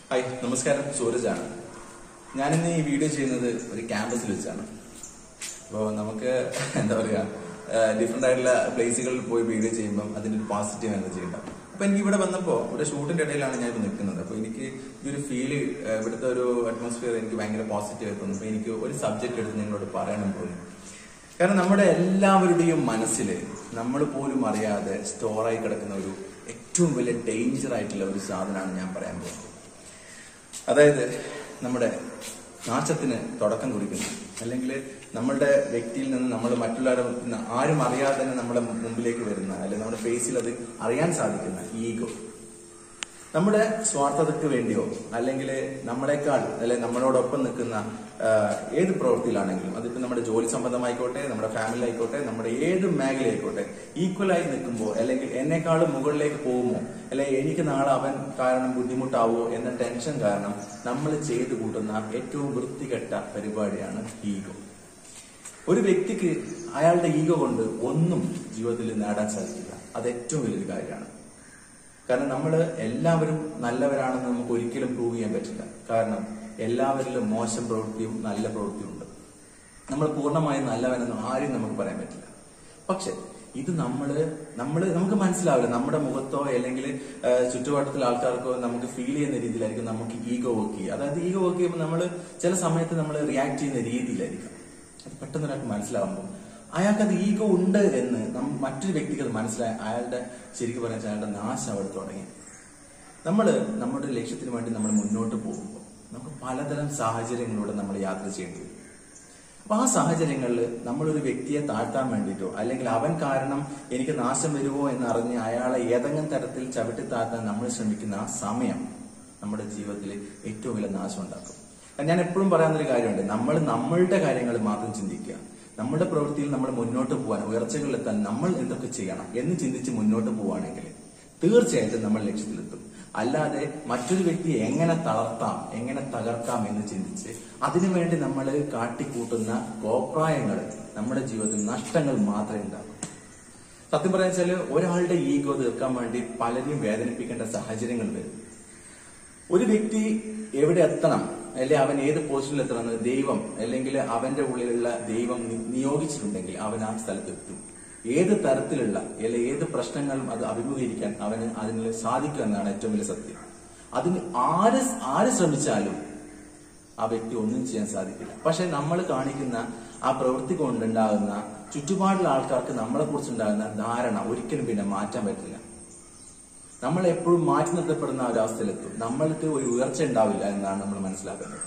hi നമസ്കാരം സൂരജാണ് ഞാനിന്ന് ഈ വീഡിയോ ചെയ്യുന്നത് ഒരു ക്യാമ്പസിൽ വെച്ചാണ് അപ്പോൾ നമുക്ക് എന്താ പറയുക ഡിഫറെന്റ് ആയിട്ടുള്ള പ്ലേസുകളിൽ പോയി വീഡിയോ ചെയ്യുമ്പോൾ അതിന്റെ ഒരു പോസിറ്റീവ് എനർജി ഉണ്ടാവും അപ്പൊ എനിക്ക് ഇവിടെ വന്നപ്പോൾ ഇവിടെ ഷൂട്ടിന്റെ ഇടയിലാണ് ഞാൻ ഇപ്പോൾ നിൽക്കുന്നത് അപ്പൊ എനിക്ക് ഈ ഒരു ഫീല് ഇവിടുത്തെ ഒരു അറ്റ്മോസ്ഫിയർ എനിക്ക് ഭയങ്കര പോസിറ്റീവ് ആയി തോന്നുന്നു അപ്പൊ എനിക്ക് ഒരു സബ്ജക്ട് എടുത്ത് നിങ്ങളോട് പറയണം തോന്നി കാരണം നമ്മുടെ എല്ലാവരുടെയും മനസ്സിൽ നമ്മൾ പോലും അറിയാതെ സ്റ്റോറായി കിടക്കുന്ന ഒരു ഏറ്റവും വലിയ ഡേഞ്ചർ ആയിട്ടുള്ള ഒരു സാധനമാണ് ഞാൻ പറയാൻ പോകുന്നത് അതായത് നമ്മുടെ നാശത്തിന് തുടക്കം കുറിക്കുന്നു അല്ലെങ്കിൽ നമ്മളുടെ വ്യക്തിയിൽ നിന്ന് നമ്മൾ മറ്റുള്ളവരെ നിന്ന് ആരും അറിയാതെ തന്നെ നമ്മുടെ മുമ്പിലേക്ക് വരുന്ന അല്ലെങ്കിൽ നമ്മുടെ ഫേസിൽ അത് അറിയാൻ സാധിക്കുന്ന ഈഗോ നമ്മുടെ സ്വാർത്ഥതയ്ക്ക് വേണ്ടിയോ അല്ലെങ്കിൽ നമ്മളെക്കാൾ അല്ലെങ്കിൽ നമ്മളോടൊപ്പം നിൽക്കുന്ന ആ, ഏത് പ്രവൃത്തിയിലാണെങ്കിലും അതിപ്പോ നമ്മുടെ ജോലി സംബന്ധമായിക്കോട്ടെ നമ്മുടെ ഫാമിലി ആയിക്കോട്ടെ നമ്മുടെ ഏത് മേഖല ആയിക്കോട്ടെ ഈക്വലായി നിൽക്കുമ്പോൾ അല്ലെങ്കിൽ എന്നെക്കാളും മുകളിലേക്ക് പോകുമോ അല്ലെങ്കിൽ എനിക്ക് നാളെ അവൻ കാരണം ബുദ്ധിമുട്ടാവോ എന്ന ടെൻഷൻ കാരണം നമ്മൾ ചെയ്തു കൂട്ടുന്ന ഏറ്റവും വൃത്തികെട്ട പരിപാടിയാണ് ഈഗോ ഒരു വ്യക്തിക്ക് അയാളുടെ ഈഗോ കൊണ്ട് ഒന്നും ജീവിതത്തിൽ നേടാൻ സാധിക്കില്ല അത് ഏറ്റവും വലിയൊരു കാര്യമാണ് കാരണം നമ്മൾ എല്ലാവരും നല്ലവരാണെന്ന് നമുക്ക് ഒരിക്കലും പ്രൂവ് ചെയ്യാൻ പറ്റില്ല കാരണം എല്ലാവരിലും മോശം പ്രവൃത്തിയും നല്ല പ്രവൃത്തിയും ഉണ്ട് നമ്മൾ പൂർണ്ണമായും നല്ലവനെന്ന് ആരും നമുക്ക് പറയാൻ പറ്റില്ല പക്ഷെ ഇത് നമ്മള് നമ്മള് നമുക്ക് മനസ്സിലാവില്ല നമ്മുടെ മുഖത്തോ അല്ലെങ്കിൽ ആ, ചുറ്റുവട്ടത്തിലെ ആൾക്കാർക്കോ നമുക്ക് ഫീൽ ചെയ്യുന്ന രീതിയിലായിരിക്കും നമുക്ക് ഈഗോ വർക്ക് ചെയ്യുക അതായത് ഈഗോ വർക്ക് ചെയ്യുമ്പോൾ നമ്മൾ ചില സമയത്ത് നമ്മൾ റിയാക്ട് ചെയ്യുന്ന രീതിയിലായിരിക്കും അത് പെട്ടെന്ന് ഒരാൾക്ക് മനസ്സിലാവുമ്പോൾ അയാൾക്ക് അത് ഈഗോ ഉണ്ട് എന്ന് നം- മറ്റൊരു വ്യക്തിക്ക് അത് മനസ്സിലായി അയാളുടെ ശരിക്കും പറഞ്ഞാൽ അയാളുടെ നാശം അവിടെ തുടങ്ങി നമ്മൾ നമ്മുടെ ലക്ഷ്യത്തിന് വേണ്ടി നമ്മൾ മുന്നോട്ട് പോകുമ്പോൾ നമുക്ക് പലതരം സാഹചര്യങ്ങളിലൂടെ നമ്മൾ യാത്ര ചെയ്യേണ്ടി വരും അപ്പൊ ആ സാഹചര്യങ്ങളിൽ നമ്മളൊരു വ്യക്തിയെ താഴ്ത്താൻ വേണ്ടിയിട്ടോ അല്ലെങ്കിൽ അവൻ കാരണം എനിക്ക് നാശം വരുമോ എന്ന് അറിഞ്ഞ് അയാളെ ഏതെങ്കിലും തരത്തിൽ ചവിട്ടി താഴ്ത്താൻ നമ്മൾ ശ്രമിക്കുന്ന ആ സമയം നമ്മുടെ ജീവിതത്തിൽ ഏറ്റവും വലിയ നാശം ഉണ്ടാക്കും ഞാൻ എപ്പോഴും പറയാവുന്നൊരു കാര്യമുണ്ട് നമ്മൾ നമ്മളുടെ കാര്യങ്ങൾ മാത്രം ചിന്തിക്കുക നമ്മുടെ പ്രവൃത്തിയിൽ നമ്മൾ മുന്നോട്ട് പോകാൻ ഉയർച്ചകളിലെത്താൻ നമ്മൾ എന്തൊക്കെ ചെയ്യണം എന്ന് ചിന്തിച്ച് മുന്നോട്ട് പോവുകയാണെങ്കിൽ തീർച്ചയായിട്ടും നമ്മൾ ലക്ഷ്യത്തിലെത്തും അല്ലാതെ മറ്റൊരു വ്യക്തിയെ എങ്ങനെ തളർത്താം എങ്ങനെ തകർക്കാം എന്ന് ചിന്തിച്ച് അതിനുവേണ്ടി നമ്മൾ കാട്ടിക്കൂട്ടുന്ന കോപ്രായങ്ങൾ നമ്മുടെ ജീവിതത്തിൽ നഷ്ടങ്ങൾ മാത്രമേ ഉണ്ടാകൂ സത്യം പറയാ വെച്ചാല് ഒരാളുടെ ഈഗോ തീർക്കാൻ വേണ്ടി പലരെയും വേദനിപ്പിക്കേണ്ട സാഹചര്യങ്ങൾ വരും ഒരു വ്യക്തി എവിടെ എത്തണം അല്ലെങ്കിൽ അവൻ ഏത് പോസ്റ്റിൽ എത്തണം എന്ന് ദൈവം അല്ലെങ്കിൽ അവന്റെ ഉള്ളിലുള്ള ദൈവം നി- നിയോഗിച്ചിട്ടുണ്ടെങ്കിൽ അവൻ ആ സ്ഥലത്ത് എത്തും ഏത് തരത്തിലുള്ള അല്ലെങ്കിൽ ഏത് പ്രശ്നങ്ങളും അത് അഭിമുഖീകരിക്കാൻ അവന് അതിന് സാധിക്കും എന്നാണ് ഏറ്റവും വലിയ സത്യം അതിന് ആര് ആര് ശ്രമിച്ചാലും ആ വ്യക്തി ഒന്നും ചെയ്യാൻ സാധിക്കില്ല പക്ഷെ നമ്മൾ കാണിക്കുന്ന ആ പ്രവൃത്തി കൊണ്ടുണ്ടാകുന്ന ചുറ്റുപാടുള്ള ആൾക്കാർക്ക് നമ്മളെ കുറിച്ചുണ്ടാകുന്ന ധാരണ ഒരിക്കലും പിന്നെ മാറ്റാൻ പറ്റില്ല നമ്മൾ എപ്പോഴും മാറ്റി നിർത്തപ്പെടുന്ന ആ ഒരവസ്ഥയിലെത്തും നമ്മൾക്ക് ഒരു ഉയർച്ച ഉണ്ടാവില്ല എന്നാണ് നമ്മൾ മനസ്സിലാക്കേണ്ടത്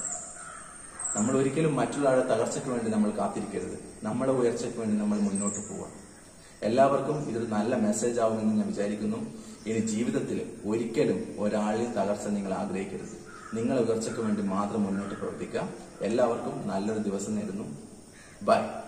നമ്മൾ ഒരിക്കലും മറ്റുള്ളവരുടെ തകർച്ചയ്ക്ക് വേണ്ടി നമ്മൾ കാത്തിരിക്കരുത് നമ്മുടെ ഉയർച്ചയ്ക്ക് വേണ്ടി നമ്മൾ മുന്നോട്ട് പോവാം എല്ലാവർക്കും ഇതൊരു നല്ല മെസ്സേജ് ആവുമെന്ന് ഞാൻ വിചാരിക്കുന്നു ഇനി ജീവിതത്തിൽ ഒരിക്കലും ഒരാളെയും തകർച്ച നിങ്ങൾ ആഗ്രഹിക്കരുത് നിങ്ങളെ ഉയർച്ചയ്ക്ക് വേണ്ടി മാത്രം മുന്നോട്ട് പ്രവർത്തിക്കുക എല്ലാവർക്കും നല്ലൊരു ദിവസം നേരുന്നു ബൈ